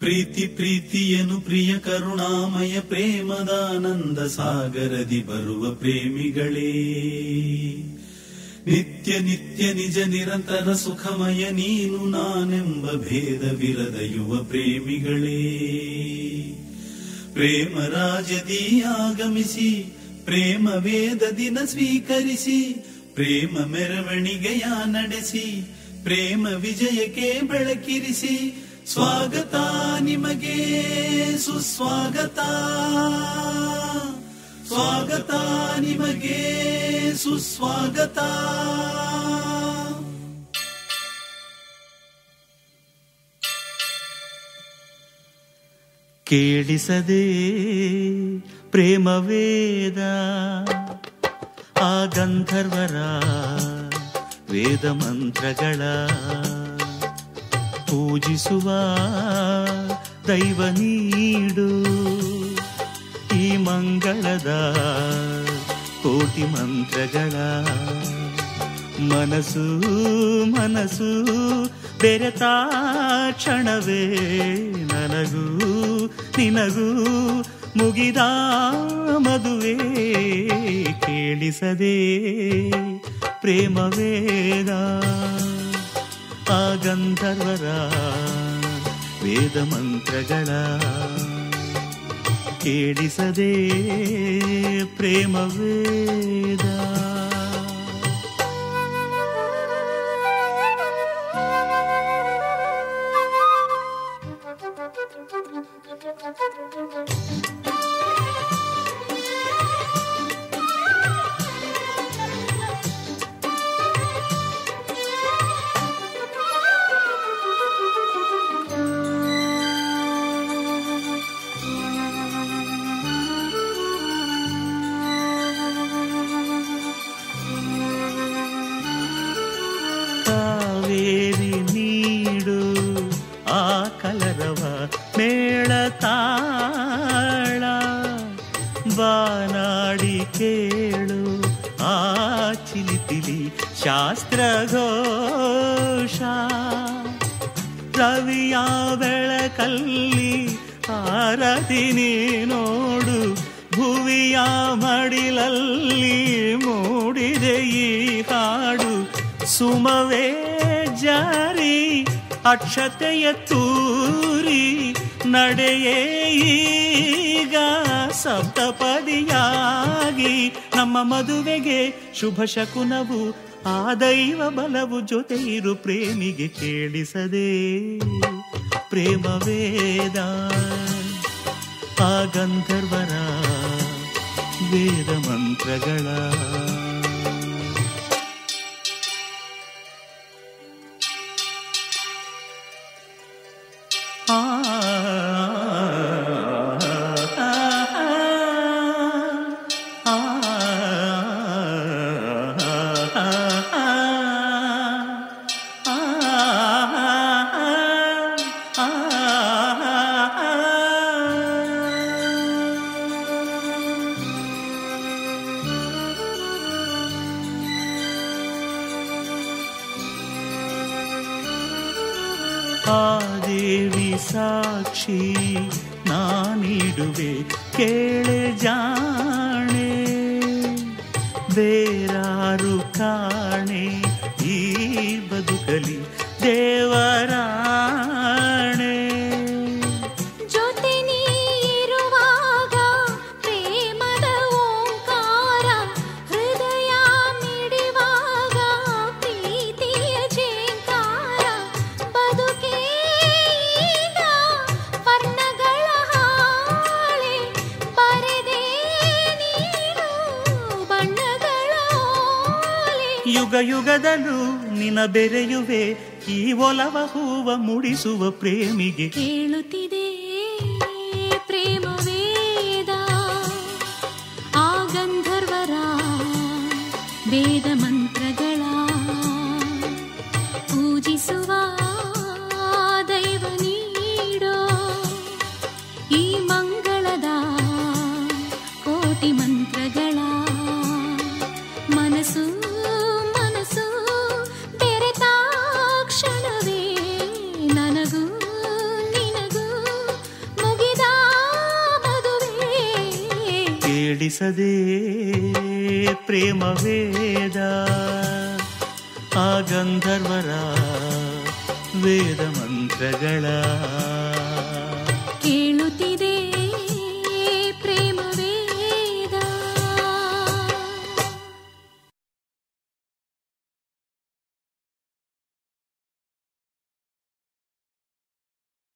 ಪ್ರೀತಿ ಪ್ರೀತಿಯನು ಪ್ರಿಯ ಕರುಣಾಮಯ ಪ್ರೇಮದಾನಂದ ಸಾಗರದಿ ಬರುವ ಪ್ರೇಮಿಗಳೇ ನಿತ್ಯ ನಿತ್ಯ ನಿಜ ನಿರಂತರ ಸುಖಮಯ ನೀನು ನಾನೆಂಬ ಭೇದವಿರದ ಯುವ ಪ್ರೇಮಿಗಳೇ ಪ್ರೇಮ ರಾಜದಿ ಆಗಮಿಸಿ ಪ್ರೇಮ ವೇದ ದಿನ ಸ್ವೀಕರಿಸಿ ಪ್ರೇಮ ಮೆರವಣಿಗೆಯ ನಡೆಸಿ ಪ್ರೇಮ ವಿಜಯಕ್ಕೆ ಬೆಳಕಿರಿಸಿ ಸ್ವಾಗತ ನಿಮಗೆ ಸುಸ್ವಾಗತ ಸ್ವಾಗತ ನಿಮಗೆ ಸುಸ್ವಾಗತ ಕೇಳಿಸದೆ ಪ್ರೇಮ ವೇದ ಆ ಗಂಧರ್ವರ ವೇದ ಮಂತ್ರಗಳ ಪೂಜಿಸುವ ದೈವ ನೀಡು ಈ ಮಂಗಳದ ಕೋಟಿ ಮಂತ್ರಗಳ ಮನಸ್ಸು ಮನಸ್ಸು ಬೆರೆತ ಕ್ಷಣವೇ ನನಗೂ ನಿನಗೂ ಮುಗಿದ ಮದುವೆ ಕೇಳಿಸದೆ ಪ್ರೇಮ ವೇದ ಆ ಗಂಧರ್ವರ ವೇದ ಮಂತ್ರಗಳ ಕೇಳಿಸದೆ ಪ್ರೇಮ ವೇದ ಕಾವೇರಿ ನೀಡು ಆ ಕಲರವ ಮೇಳ ತಾಳ ಬಾನಾಡಿ ಕೇಳು ಆ ಚಿಲಿಪಿಲಿ ಶಾಸ್ತ್ರಘೋಷ ರವಿಯ ಬೆಳಕಲ್ಲಿ ಆರತಿ ನೋಡು ಭುವಿಯ ಮಡಿಲಲ್ಲಿ ಮೂಡಿದೆ ಈ ಹಾಡು ಸುಮವೇ ಜಾರಿ ಅಕ್ಷತೆಯ ತೂರಿ ನಡೆಯೇ ಈಗ ಸಪ್ತಪದಿಯಾಗಿ ನಮ್ಮ ಮದುವೆಗೆ ಶುಭ ಶಕುನವು ಆ ದೈವ ಬಲವು ಜೊತೆ ಇರು ಪ್ರೇಮಿಗೆ ಕೇಳಿಸದೆ ಪ್ರೇಮ ವೇದ ಆ ಗಂಧರ್ವರ ವೇದ ಮಂತ್ರಗಳ ಆ ಆ ಆ ದೇವಿ ಸಾಕ್ಷಿ ನಾನಿಡುವೆ ಕೇಳೆ ಜಾಣೆ ಬೇರಾರು ಕಾಣೆ ಈ ಬದುಕಲಿ ದೇವರಾಣೆ ಜೊತೆ ನೀರುವಾಗ ಪ್ರೇಮದ ಓಂಕಾರ ಹೃದಯ ಮಿಡಿವಾಗ ಪ್ರೀತಿಯ ಝೇಂಕಾರ ಬದುಕೇ ಈಗ ವರ್ಣಗಳ ಹಾಳೆ ಬರೆದೇ ನೀನು ಬಣ್ಣಗಳ ಓಲೆ ಯುಗ ಯುಗದಲ್ಲೂ ನಿನ ಬೆರೆಯುವೆ ಈ ಒಲವ ಹೂವ ಮುಡಿಸುವ ಪ್ರೇಮಿಗೆ ಕೇಳುತ್ತಿದೆ ಪ್ರೇಮ ವೇದ ಆ ಗಂಧರ್ವರ ವೇದ ಮಂತ್ರಗಳ ಪೂಜಿಸುವ ದೈವ ನೀಡೋ ಈ ಮಂಗಳದ ಕೋಟಿ ಮಂತ್ರಗಳ ಮನಸ್ಸು ಮನಸ್ಸು ಬೆರೆತ ಕ್ಷಣವೇ ನನಗೂ ನಿನಗೂ ತಿಳಿಸದೆ ಪ್ರೇಮ ವೇದ ಆ ಗಂಧರ್ವರ ವೇದ ಮಂತ್ರಗಳ